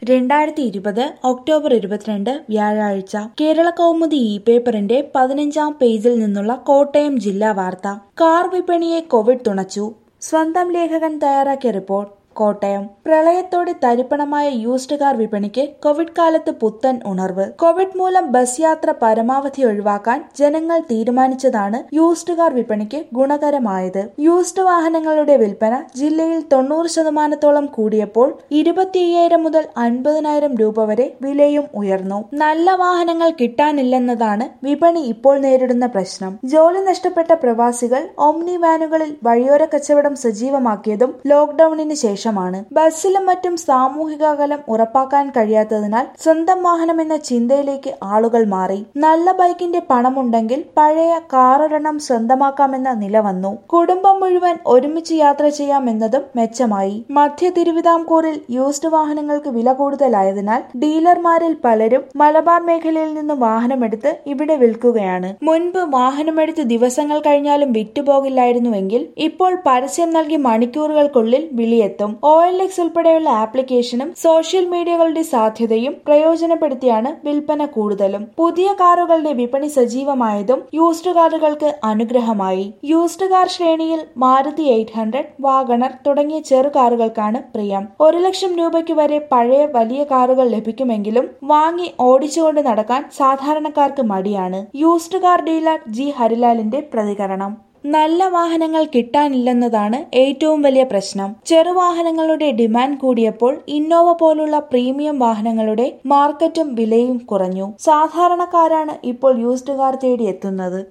രണ്ടായിരത്തി ഇരുപത് ഒക്ടോബർ ഇരുപത്തിരണ്ട് വ്യാഴാഴ്ച കേരള കൗമുദി ഇ പേപ്പറിന്റെ പതിനഞ്ചാം പേജിൽ നിന്നുള്ള കോട്ടയം ജില്ലാ വാർത്ത കാർ വിപണിയെ കോവിഡ് തുണച്ചു സ്വന്തം ലേഖകൻ തയ്യാറാക്കിയ റിപ്പോർട്ട് കോട്ടയം പ്രളയത്തോടെ തരിപ്പണമായ യൂസ്ഡ് കാർ വിപണിക്ക് കോവിഡ് കാലത്ത് പുത്തൻ ഉണർവ് കോവിഡ് മൂലം ബസ് യാത്ര പരമാവധി ഒഴിവാക്കാൻ ജനങ്ങൾ തീരുമാനിച്ചതാണ് യൂസ്ഡ് കാർ വിപണിക്ക് ഗുണകരമായത് യൂസ്ഡ് വാഹനങ്ങളുടെ വിൽപ്പന ജില്ലയിൽ തൊണ്ണൂറ് ശതമാനത്തോളം കൂടിയപ്പോൾ ഇരുപത്തി അയ്യായിരം മുതൽ അൻപതിനായിരം രൂപ വരെ വിലയും ഉയർന്നു നല്ല വാഹനങ്ങൾ കിട്ടാനില്ലെന്നതാണ് വിപണി ഇപ്പോൾ നേരിടുന്ന പ്രശ്നം ജോലി നഷ്ടപ്പെട്ട പ്രവാസികൾ ഓംനി വാനുകളിൽ വഴിയോര കച്ചവടം സജീവമാക്കിയതും ലോക്ഡൌണിന് ശേഷമാണ് ബസ്സിലും മറ്റും സാമൂഹിക അകലം ഉറപ്പാക്കാൻ കഴിയാത്തതിനാൽ സ്വന്തം വാഹനം എന്ന ചിന്തയിലേക്ക് ആളുകൾ മാറി നല്ല ബൈക്കിന്റെ പണമുണ്ടെങ്കിൽ പഴയ കാറൊരെണ്ണം സ്വന്തമാക്കാമെന്ന നില വന്നു കുടുംബം മുഴുവൻ ഒരുമിച്ച് യാത്ര ചെയ്യാമെന്നതും മെച്ചമായി മധ്യ തിരുവിതാംകൂറിൽ യൂസ്ഡ് വാഹനങ്ങൾക്ക് വില കൂടുതലായതിനാൽ ഡീലർമാരിൽ പലരും മലബാർ മേഖലയിൽ നിന്ന് വാഹനമെടുത്ത് ഇവിടെ വിൽക്കുകയാണ് മുൻപ് വാഹനമെടുത്ത് ദിവസങ്ങൾ കഴിഞ്ഞാലും വിറ്റുപോകില്ലായിരുന്നുവെങ്കിൽ ഇപ്പോൾ പരസ്യം നൽകി മണിക്കൂറുകൾക്കുള്ളിൽ വിളിയെത്തും ഒ എൽ എക്സ് ഉൾപ്പെടെയുള്ള ആപ്ലിക്കേഷനും സോഷ്യൽ മീഡിയകളുടെ സാധ്യതയും പ്രയോജനപ്പെടുത്തിയാണ് വിൽപ്പന കൂടുതലും പുതിയ കാറുകളുടെ വിപണി സജീവമായതും യൂസ്ഡ് കാറുകൾക്ക് അനുഗ്രഹമായി യൂസ്ഡ് കാർ ശ്രേണിയിൽ മാരുതി എയ്റ്റ് ഹൺഡ്രഡ് വാഗണർ തുടങ്ങിയ ചെറു കാറുകൾക്കാണ് പ്രിയം ഒരു ലക്ഷം രൂപയ്ക്ക് വരെ പഴയ വലിയ കാറുകൾ ലഭിക്കുമെങ്കിലും വാങ്ങി ഓടിച്ചുകൊണ്ട് നടക്കാൻ സാധാരണക്കാർക്ക് മടിയാണ് യൂസ്ഡ് കാർ ഡീലർ ജി ഹരിലാലിന്റെ പ്രതികരണം നല്ല വാഹനങ്ങൾ കിട്ടാനില്ലെന്നതാണ് ഏറ്റവും വലിയ പ്രശ്നം ചെറുവാഹനങ്ങളുടെ ഡിമാൻഡ് കൂടിയപ്പോൾ ഇന്നോവ പോലുള്ള പ്രീമിയം വാഹനങ്ങളുടെ മാർക്കറ്റും വിലയും കുറഞ്ഞു സാധാരണക്കാരാണ് ഇപ്പോൾ യൂസ്ഡ് കാർ തേടി എത്തുന്നത്